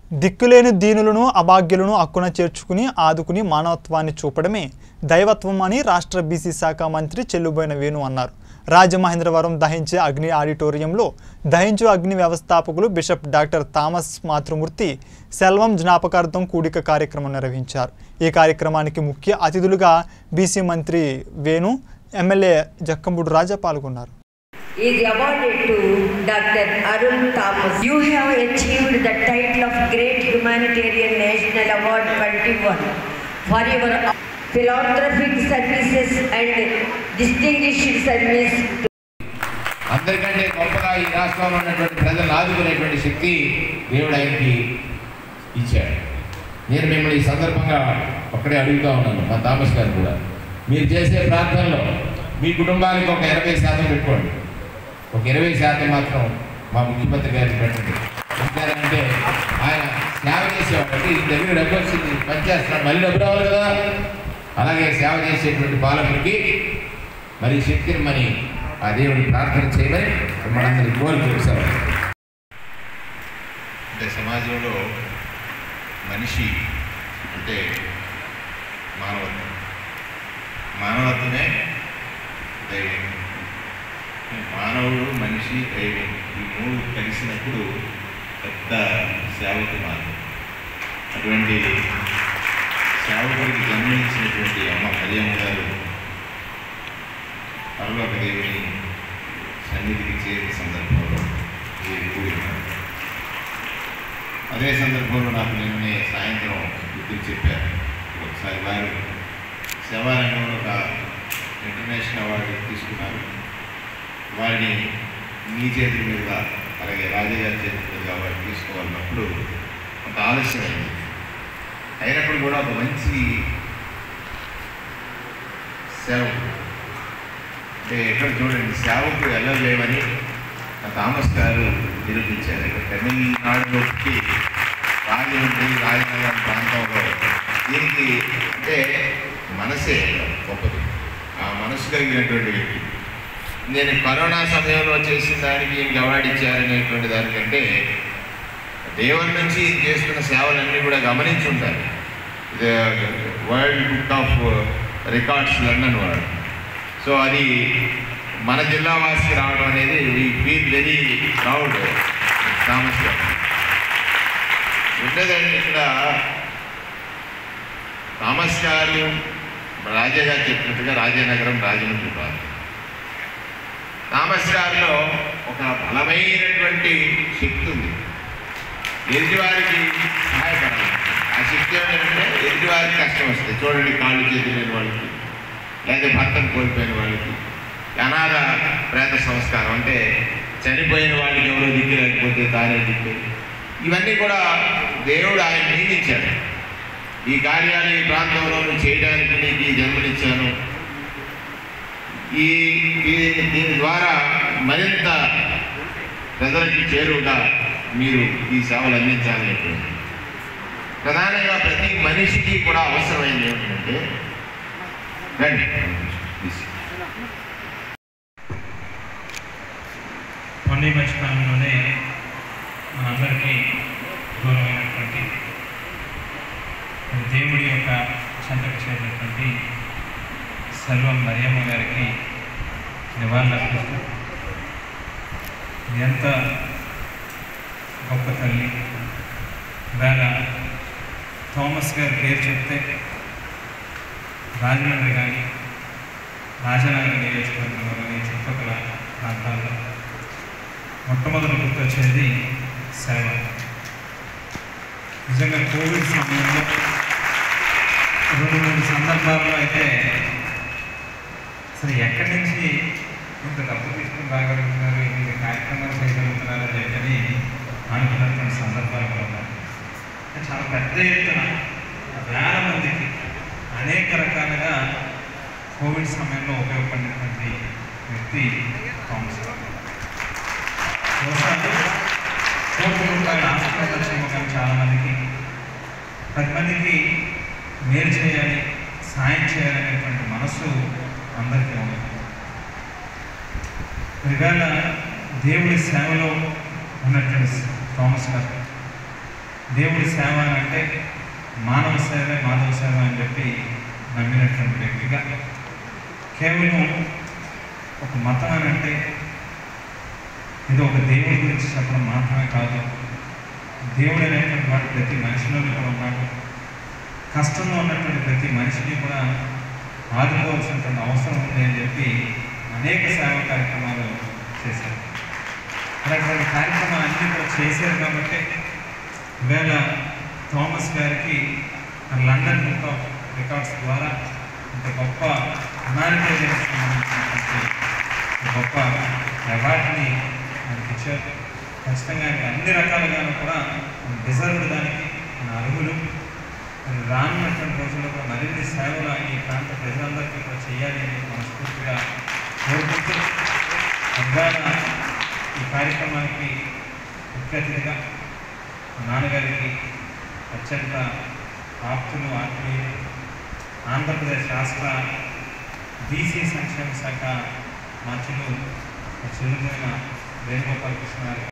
దిక్కులేని దీనులను అభాగ్యులను అక్కున చేర్చుకుని ఆదుకుని మానవత్వాన్ని చూపడమే దైవత్వం అని రాష్ట్ర బీసీ శాఖ మంత్రి చెల్లుబోయిన వేణు అన్నారు రాజమహేంద్రవరం దహించే అగ్ని ఆడిటోరియంలో దహించు అగ్ని వ్యవస్థాపకులు బిషప్ డాక్టర్ థామస్ మాతృమూర్తి సెల్వం జ్ఞాపకార్థం కూడిక కార్యక్రమం నిర్వహించారు ఈ కార్యక్రమానికి ముఖ్య అతిథులుగా బీసీ మంత్రి వేణు ఎమ్మెల్యే జక్కంబుడు రాజా పాల్గొన్నారు is awarded to Dr. Arun Thomas. You have achieved the title of Great Humanitarian National Award 21 for your philanthropic services and distinguished service to అందరికంటే గొప్పగా ఈ రాష్ట్రంలో ఉన్నటువంటి ప్రజలను ఆదుకునేటువంటి శక్తి దేవుడు ఆయనకి ఇచ్చాడు నేను మిమ్మల్ని ఈ సందర్భంగా ఒక్కడే అడుగుతా ఉన్నాను మా థామస్ గారు కూడా మీరు చేసే ప్రార్థనలో మీ కుటుంబానికి ఒక ఇరవై శాతం పెట్టుకోండి ఒక ఇరవై శాతం మాత్రం మా ముఖ్యమంత్రి గారికి పెట్టండి ఎందుకంటే ఆయన సేవ చేసేవాడు అంటే ఈ దగ్గర డబ్బు వచ్చింది పనిచేస్తున్నాడు మళ్ళీ డబ్బు రావాలి కదా అలాగే సేవ చేసేటువంటి పాలకుడికి మరి శక్తిని మరి ఆ దేవుని ప్రార్థన చేయమని మనందరి కోరిక చూసారు అంటే సమాజంలో మనిషి అంటే మానవత్వం మానవత్వమే దైవం మానవుడు మనిషి దైవం ఈ మూడు కలిసినప్పుడు పెద్ద సేవకు మార్గం అటువంటి సేవకుడికి జన్మనిచ్చినటువంటి అమ్మ మరియమ్మ గారు పరలోక దేవుని సన్నిధికి చేరిన సందర్భంలో ఈ కూడిన అదే సందర్భంలో నాకు నిన్నే సాయంత్రం బుద్ధులు చెప్పారు ఒకసారి వారు సేవారంగంలో ఒక ఇంటర్నేషనల్ అవార్డు తీసుకున్నారు వారిని మీ చేతుల మీద అలాగే రాజయ్య గారి చేతుల మీద అవార్డు తీసుకోవాలన్నప్పుడు కొంత ఆలస్యమైంది అయినప్పుడు కూడా ఒక మంచి సేవకు అంటే ఎక్కడ చూడండి సేవకు వెళ్ళలేమని ఆ థామస్ గారు నిరూపించారు ఇక్కడ తమిళనాడులోకి రాజమండ్రి రాజనగరం ప్రాంతంలో దీనికి అంటే మనసే గొప్పది ఆ మనసు కలిగినటువంటి వ్యక్తి నేను కరోనా సమయంలో చేసిన దానికి ఈయనకి అవార్డు ఇచ్చారనేటువంటి దానికంటే దేవుని నుంచి ఈయన చేస్తున్న సేవలన్నీ కూడా గమనించి ఉంటారు ఇది world book of records London వాడు సో అది మన జిల్లా వాసికి రావడం అనేది we feel very proud Thomas garu ఉండేదండి ఇక్కడ థామస్ గారు రాజా గారు చెప్పినట్టుగా రాజానగరం రాజమండ్రి కాదు థామస్ గారిలో ఒక బలమైనటువంటి శక్తి ఉంది ఎదుటివారికి సహాయపడాలి ఆ శక్తి ఏమిటంటే ఎదుటివారికి కష్టం వస్తుంది చూడండి కాళ్ళు చేతులు లేని వాళ్ళకి లేదా భర్తను కోల్పోయిన వాళ్ళకి అనాథ ప్రేత సంస్కారం అంటే చనిపోయిన వాళ్ళకి ఎవరో దిక్కు లేకపోతే తానే దిక్కు ఇవన్నీ కూడా దేవుడు ఆయన నియమించాడు ఈ కార్యాలు ఈ ప్రాంతంలో నువ్వు చేయడానికి నీకు ఈ జన్మనిచ్చాను ఈ ఈ- దీని ద్వారా మరింత ప్రజలకి చేరువుగా మీరు ఈ సేవలు అందించాలని చెప్పారు ప్రధానంగా ప్రతి మనిషికి కూడా అవసరమైంది ఏమిటంటే రండి ప్లీజ్. మొన్న మధ్యకాలంలోనే మనందరికీ దూరమైనటువంటి దేవుడి యొక్క చెంతకు చేరినటువంటి సర్వం మరియమ్మ గారికి నివాళులర్పిస్తూ ఎంత గొప్ప తల్లి వేళ థామస్ గారి పేరు చెప్తే రాజమండ్రి కానీ రాజనగర్ నియోజకవర్గంలో కానీ చుట్టుపక్కల ప్రాంతాల్లో మొట్టమొదటి గుర్తొచ్చేది సేవ నిజంగా కోవిడ్ సమయంలో రెండు మూడు సందర్భాల్లో అయితే అసలు ఎక్కడి నుంచి ఇంత డబ్బు తీసుకుని రాగలుగుతున్నారు ఇన్ని కార్యక్రమాలు చేయగలుగుతున్నారు అని చెప్పని అనుకున్నటువంటి సందర్భాలు కూడా ఉన్నాయి. అంటే చాలా పెద్ద ఎత్తున వేల మందికి అనేక రకాలుగా కోవిడ్ సమయంలో ఉపయోగపడినటువంటి వ్యక్తి థామస్ గారు. బహుశా కోటి రూపాయల హాస్పిటల్ వచ్చేమో కానీ చాలా మందికి పది మందికి మేలు చేయాలి సాయం చేయాలనేటువంటి మనసు అందరికీ ఉంది ఇవాళ దేవుడి సేవలో ఉన్నటువంటి థామస్ గారు దేవుడి సేవ అని అంటే మానవ సేవే మాధవ సేవ అని చెప్పి నమ్మినటువంటి వ్యక్తిగా కేవలం ఒక మతం అని అంటే ఇది ఒక దేవుడి గురించి చెప్పడం మాత్రమే కాదు దేవుడు అనేటువంటి వాడు ప్రతి మనిషిలోని కూడా ఉన్నాడు కష్టంలో ఉన్నటువంటి ప్రతి మనిషిని కూడా ఆదుకోవాల్సినటువంటి అవసరం ఉంది అని చెప్పి అనేక సేవా కార్యక్రమాలు చేశారు అలాంటి కార్యక్రమాలు అన్నీ కూడా చేశారు కాబట్టి ఈవేళ థామస్ గారికి మన లండన్ బుక్ ఆఫ్ రికార్డ్స్ ద్వారా ఇంత గొప్ప హ్యుమానిటేరియన్ సంబంధించినటువంటి ఒక గొప్ప అవార్డుని మనకి ఇచ్చారు ఖచ్చితంగా ఆయనకి అన్ని రకాలుగాను కూడా డిజర్వ్డ్ దానికి మన అర్హులు మరి రానున్నటువంటి రోజుల్లో కూడా మరిన్ని సేవలు ఈ ప్రాంత ప్రజలందరికీ కూడా చేయాలి అని మనస్ఫూర్తిగా కోరుకుంటూ ఇవాళ ఈ కార్యక్రమానికి ముఖ్య అతిథిగా మా నాన్నగారికి అత్యంత ఆప్తులు ఆత్మీయులు ఆంధ్రప్రదేశ్ రాష్ట్ర బీసీ సంక్షేమ శాఖ మంత్రులు చెల్లుపోయిన వేణుగోపాలకృష్ణ గారు